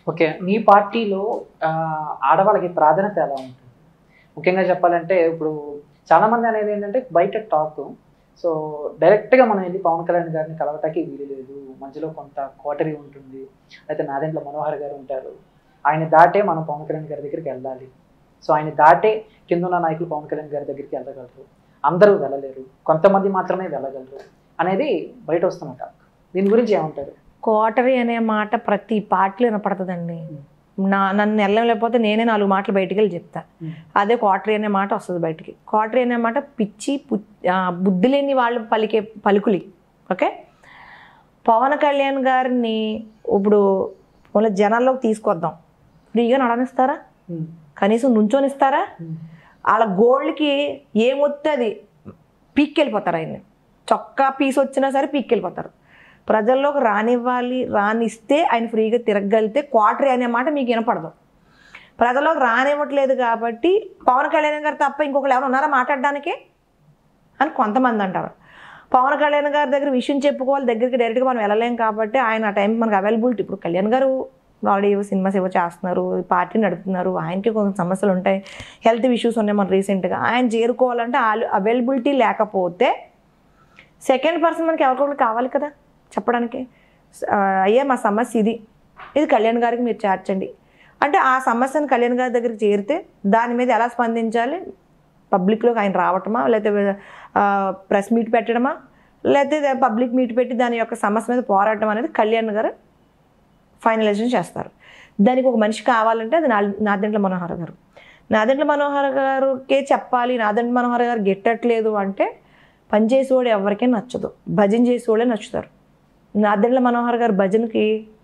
Okay మీ పార్టీలో ఆ, ఆడవాళ్ళకి ప్రాధాన్యత ఎలా ఉంటుంది ముఖ్యంగా చెప్పాలంటే ఇప్పుడు చాలా మంది అనేది ఏంటంటే బయట టాక్ సో డైరెక్ట్గా మనం వెళ్ళి పవన్ కళ్యాణ్ గారిని కలవటానికి వీలు లేదు మధ్యలో కొంత కోటరీ ఉంటుంది అయితే నాదెంట్ల మనోహర్ గారు ఉంటారు ఆయన దాటే మనం పవన్ కళ్యాణ్ గారి దగ్గరికి వెళ్ళాలి సో ఆయన దాటే కింద ఉన్న నాయకులు పవన్ కళ్యాణ్ గారి దగ్గరికి వెళ్ళగలరు అందరూ వెళ్ళలేరు కొంతమంది మాత్రమే వెళ్ళగలరు అనేది బయట వస్తున్న టాక్ దీని గురించి ఏమంటారు కోటరీ అనే మాట ప్రతి పార్టీలో వినపడుతుందండి నా నన్ను వెళ్ళలేకపోతే నేనే నాలుగు మాటలు బయటికి వెళ్ళి చెప్తా Hmm. అదే కోటరీ అనే మాట వస్తుంది బయటికి కోటరీ అనే మాట పిచ్చి పు- ఆ, బుద్ధి లేని వాళ్ళు పలికే పలుకులి ఓకే పవన్ కళ్యాణ్ గారిని ఇప్పుడు వాళ్ళ జనాల్లోకి తీసుకొద్దాం ఫ్రీగా నడనిస్తారా కనీసం నుంచోనిస్తారా వాళ్ళ గోల్డ్కి ఏమొస్తే అది పీక్కెళ్ళిపోతారు ఆయన్ని చొక్కా పీస్ వచ్చినా సరే పీక్కెళ్ళిపోతారు ప్రజల్లోకి రానివ్వాలి రానిస్తే ఆయన ఫ్రీగా తిరగలిగితే క్వార్టరీ అనే మాట మీకు వినపడదు ప్రజల్లోకి రానివ్వట్లేదు కాబట్టి పవన్ కళ్యాణ్ గారు తప్ప ఇంకొకరు ఎవరు ఉన్నారా మాట్లాడడానికి అని కొంతమంది అంటారు పవన్ కళ్యాణ్ గారి దగ్గర విషయం చెప్పుకోవాలి దగ్గరికి డైరెక్ట్గా మనం వెళ్ళలేం కాబట్టి ఆయన ఆ టైం మనకు అవైలబిలిటీ ఇప్పుడు కళ్యాణ్ గారు ఆల్రెడీ ఏవో సినిమాస్ ఏవో చేస్తున్నారు పార్టీ నడుపుతున్నారు ఆయనకి కొంచెం సమస్యలు ఉంటాయి హెల్త్ ఇష్యూస్ ఉన్నాయి మన రీసెంట్గా ఆయన చేరుకోవాలంటే అవైలబిలిటీ లేకపోతే సెకండ్ పర్సన్ మనకి ఎవరికొకరు కావాలి కదా చెప్పడానికి ఆ, అయ్యా మా సమస్య ఇది ఇది కళ్యాణ్ గారికి మీరు చేర్చండి అంటే ఆ సమస్యను కళ్యాణ్ గారి దగ్గరికి చేరితే దాని మీద ఎలా స్పందించాలి పబ్లిక్లోకి ఆయన రావటమా లేకపోతే ప్రెస్ మీట్ పెట్టడమా లేకపోతే పబ్లిక్ మీట్ పెట్టి దాని యొక్క సమస్య మీద పోరాటం అనేది కళ్యాణ్ గారు ఫైనలైజేషన్ చేస్తారు దానికి ఒక మనిషి కావాలంటే అది నా నాదెంట్ల మనోహర్ గారు నాదెంట్ల మనోహర్ గారుకే చెప్పాలి నాదెంట్ల మనోహర్ గారు గెట్టట్లేదు అంటే పనిచేసేవాడు ఎవరికీ నచ్చదు భజన చేసేవాళ్ళే నచ్చుతారు నాదెంట్ల మనోహర్ గారు భజనకి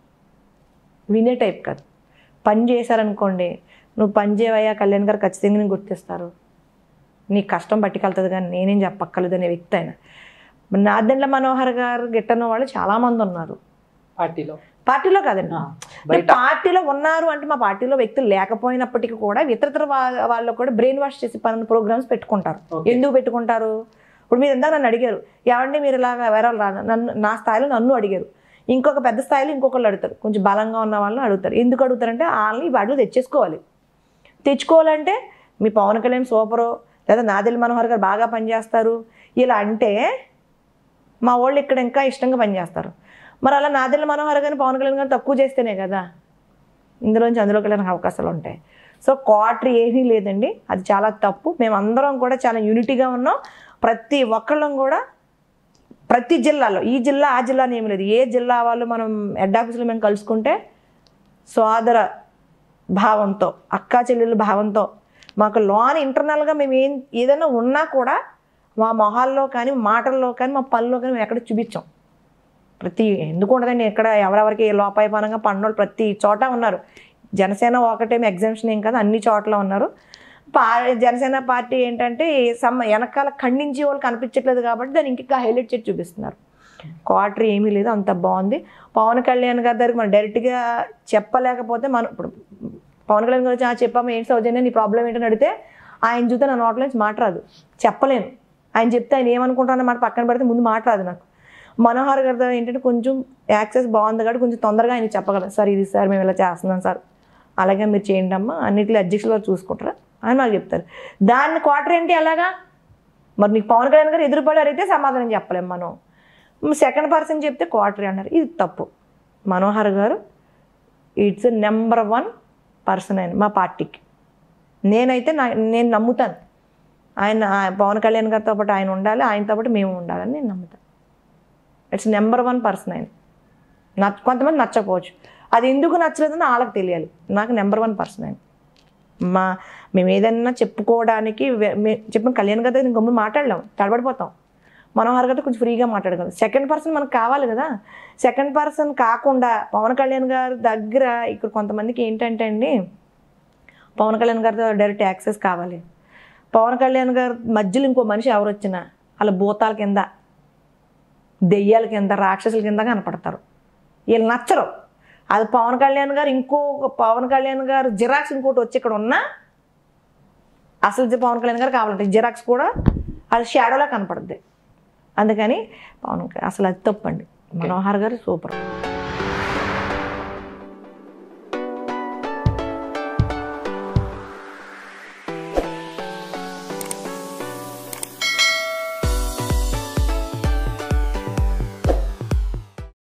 వినే టైప్ కాదు పని చేశారనుకోండి నువ్వు పని చేయవయ్యా కళ్యాణ్ గారు ఖచ్చితంగా నేను గుర్తిస్తారు నీ కష్టం పట్టుకెళ్తుంది కానీ నేనేం చెప్పక్కర్లేదు అనే వ్యక్తి ఆయన నాదెండ్ల మనోహర్ గారు గిట్టన్న వాళ్ళు చాలామంది ఉన్నారు పార్టీలో పార్టీలో కాదండి ఆ, అంటే బయట పార్టీలో ఉన్నారు అంటే మా పార్టీలో వ్యక్తులు లేకపోయినప్పటికీ కూడా ఇతరతర వా- వాళ్ళు కూడా బ్రెయిన్ వాష్ చేసి పని ప్రోగ్రామ్స్ పెట్టుకుంటారు Okay. ఎందుకు పెట్టుకుంటారు ఇప్పుడు మీరు ఇందాక నన్ను అడిగారు ఏమండి మీరు ఇలాగ ఎవరాలు రా నన్ను నా స్థాయిలో నన్ను అడిగారు ఇంకొక పెద్ద స్థాయిలో ఇంకొకళ్ళు అడుగుతారు కొంచెం బలంగా ఉన్న వాళ్ళని అడుగుతారు ఎందుకు అడుగుతారంటే వాళ్ళని వాటిలో తెచ్చేసుకోవాలి తెచ్చుకోవాలంటే మీ పవన్ కళ్యాణ్ సూపరు లేదా నాదెల్ మనోహర్ గారు బాగా పనిచేస్తారు ఇలా అంటే మా వాళ్ళు ఇక్కడ ఇంకా ఇష్టంగా పనిచేస్తారు మరి అలా నాదెల్ల మనోహర్ గారిని పవన్ కళ్యాణ్ గారు తక్కువ చేస్తేనే కదా ఇందులోంచి అందులోకి వెళ్ళడానికి అవకాశాలు ఉంటాయి సో క్వార్టర్ ఏమీ లేదండి అది చాలా తప్పు మేమందరం కూడా చాలా యూనిటీగా ఉన్నాం ప్రతి ఒక్కళ్ళం కూడా ప్రతి జిల్లాలో ఈ జిల్లా ఆ జిల్లా అని ఏమి లేదు ఏ జిల్లా వాళ్ళు మనం హెడ్ ఆఫీస్లో మేము కలుసుకుంటే సోదర భావంతో అక్కా చెల్లెల భావంతో మాకు లోన్ ఇంటర్నల్గా మేము ఏం ఏదైనా ఉన్నా కూడా మా మొహాల్లో కానీ మాటల్లో కానీ మా పనుల్లో కానీ మేము ఎక్కడ చూపించాం ప్రతి ఎందుకు ఉండదండి ఎక్కడ ఎవరెవరికి లోపాయపానంగా పన్నోళ్ళు ప్రతి చోట ఉన్నారు జనసేన ఒకటేమి ఎగ్జామ్షన్ ఏం కాదు అన్ని చోట్ల ఉన్నారు పా జనసేన పార్టీ ఏంటంటే సమ్ వెనకాల ఖండించే వాళ్ళు కనిపించట్లేదు కాబట్టి దాన్ని ఇంకా హైలైట్ చేసి చూపిస్తున్నారు క్వార్టర్ ఏమీ లేదు అంత బాగుంది పవన్ కళ్యాణ్ గారి దగ్గరికి మనం డైరెక్ట్గా చెప్పలేకపోతే మనం ఇప్పుడు పవన్ కళ్యాణ్ గారు వచ్చి, "ఆ, చెప్పమ్మా ఏంటి సౌజన్య నీ ప్రాబ్లం ఏంటని అడిగితే ఆయన చూస్తే నా నోట్ల నుంచి మాట్లాడదు చెప్పలేను ఆయన చెప్తే ఆయన ఏమనుకుంటానో మాట పక్కన పెడితే ముందు మాట్లాడదు నాకు మనోహర్ గారితో ఏంటంటే కొంచెం యాక్సెస్ బాగుంది కాబట్టి కొంచెం తొందరగా ఆయన చెప్పగలం సార్ ఇది సార్ మేము ఇలా చేస్తున్నాం సార్ అలాగే మీరు చేయండి అమ్మా అన్నింటిలో అధ్యక్షులు వారు చూసుకుంటారా అని మాకు చెప్తారు దాన్ని క్వార్టర్ ఏంటి అలాగా మరి నీకు పవన్ కళ్యాణ్ గారు ఎదురుపడి అడిగితే సమాధానం చెప్పలేం మనం సెకండ్ పర్సన్ చెప్తే క్వార్టర్ అన్నారు ఇది తప్పు మనోహర్ గారు ఇట్స్ నెంబర్ వన్ పర్సన్ ఆయన మా పార్టీకి నేనైతే నా నేను నమ్ముతాను ఆయన ఆ పవన్ కళ్యాణ్ గారితో పాటు ఆయన ఉండాలి ఆయనతో పాటు మేము ఉండాలని నేను నమ్ముతాను ఇట్స్ నెంబర్ వన్ పర్సన్ ఆయన నచ్చ కొంతమంది నచ్చకపోవచ్చు అది ఎందుకు నచ్చలేదని వాళ్ళకి తెలియాలి నాకు నెంబర్ వన్ పర్సన్ ఆయన మా మేము ఏదైనా చెప్పుకోవడానికి వె- మే- చెప్పిన కళ్యాణ్ గారితో నేను గమ్మున మాట్లాడలేం తడబడిపోతాం మనోహర్ గారితో కొంచెం ఫ్రీగా మాట్లాడగలం సెకండ్ పర్సన్ మనకు కావాలి కదా సెకండ్ పర్సన్ కాకుండా పవన్ కళ్యాణ్ గారి దగ్గర ఇక్కడ కొంతమందికి ఏంటంటే అండి పవన్ కళ్యాణ్ గారితో డైరెక్ట్ యాక్సెస్ కావాలి పవన్ కళ్యాణ్ గారి మధ్యలో ఇంకో మనిషి ఎవరు వచ్చినా వాళ్ళ భూతాల కింద దెయ్యాల కింద రాక్షసుల కింద కనపడతారు వీళ్ళు నచ్చరు అది పవన్ కళ్యాణ్ గారు ఇంకో పవన్ కళ్యాణ్ గారు జిరాక్స్ ఇంకోటి వచ్చి ఇక్కడ ఉన్నా అసలు జి- పవన్ కళ్యాణ్ గారు కావాలంటే జిరాక్స్ కూడా అది షాడోలా కనపడుద్ది అందుకని పవన్ క- అసలు అది తప్పండి మనోహర్ గారు సూపర్